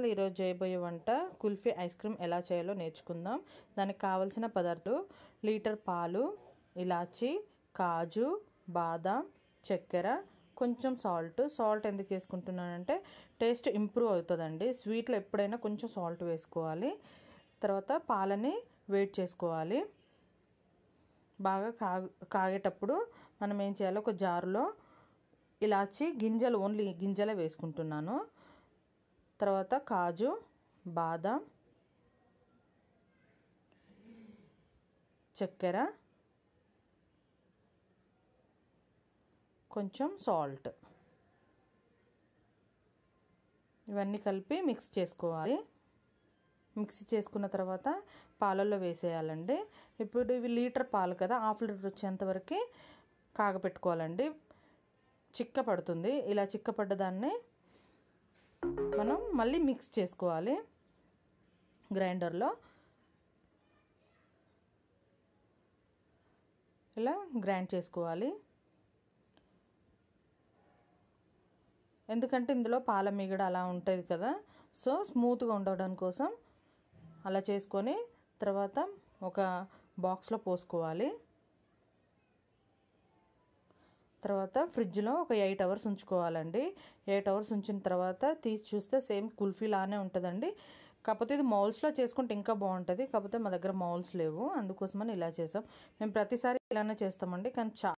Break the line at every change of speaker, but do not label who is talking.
ఈరోజు చేయబోయే వంట కుల్ఫీ ఐస్ క్రీమ్ ఎలా చేయాలో నేర్చుకుందాం దానికి కావలసిన పదార్థాలు లీటర్ పాలు ఇలాచి కాజు బాదాం చక్కెర కొంచెం సాల్ట్ సాల్ట్ ఎందుకు వేసుకుంటున్నానంటే టేస్ట్ ఇంప్రూవ్ అవుతుందండి స్వీట్లో ఎప్పుడైనా కొంచెం సాల్ట్ వేసుకోవాలి తర్వాత పాలని వేడి చేసుకోవాలి బాగా కాగ కాగేటప్పుడు మనం ఏం చేయాలి ఒక జారులో ఇలాచి గింజలు ఓన్లీ గింజలే వేసుకుంటున్నాను తర్వాత కాజు బాదం చక్కెర కొంచెం సాల్ట్ ఇవన్నీ కలిపి మిక్స్ చేసుకోవాలి మిక్సీ చేసుకున్న తర్వాత పాలల్లో వేసేయాలండి ఇప్పుడు ఇవి లీటర్ పాలు కదా హాఫ్ లీటర్ వచ్చేంత వరకు కాగపెట్టుకోవాలండి చిక్క పడుతుంది ఇలా చిక్క పడ్డదాన్ని మనం మళ్ళీ మిక్స్ చేసుకోవాలి గ్రైండర్లో ఇలా గ్రైండ్ చేసుకోవాలి ఎందుకంటే ఇందులో పాల మిగడ అలా ఉంటుంది కదా సో స్మూత్గా ఉండడం కోసం అలా చేసుకొని తర్వాత ఒక బాక్స్లో పోసుకోవాలి తర్వాత ఫ్రిడ్జ్లో ఒక ఎయిట్ అవర్స్ ఉంచుకోవాలండి ఎయిట్ అవర్స్ ఉంచిన తర్వాత తీసి చూస్తే సేమ్ కుల్ఫీ లానే ఉంటుందండి కాకపోతే ఇది మౌల్స్లో చేసుకుంటే ఇంకా బాగుంటుంది కాకపోతే మా దగ్గర మౌల్స్ లేవు అందుకోసమని ఇలా చేసాం మేము ప్రతిసారి ఇలానే చేస్తామండి కానీ చాలా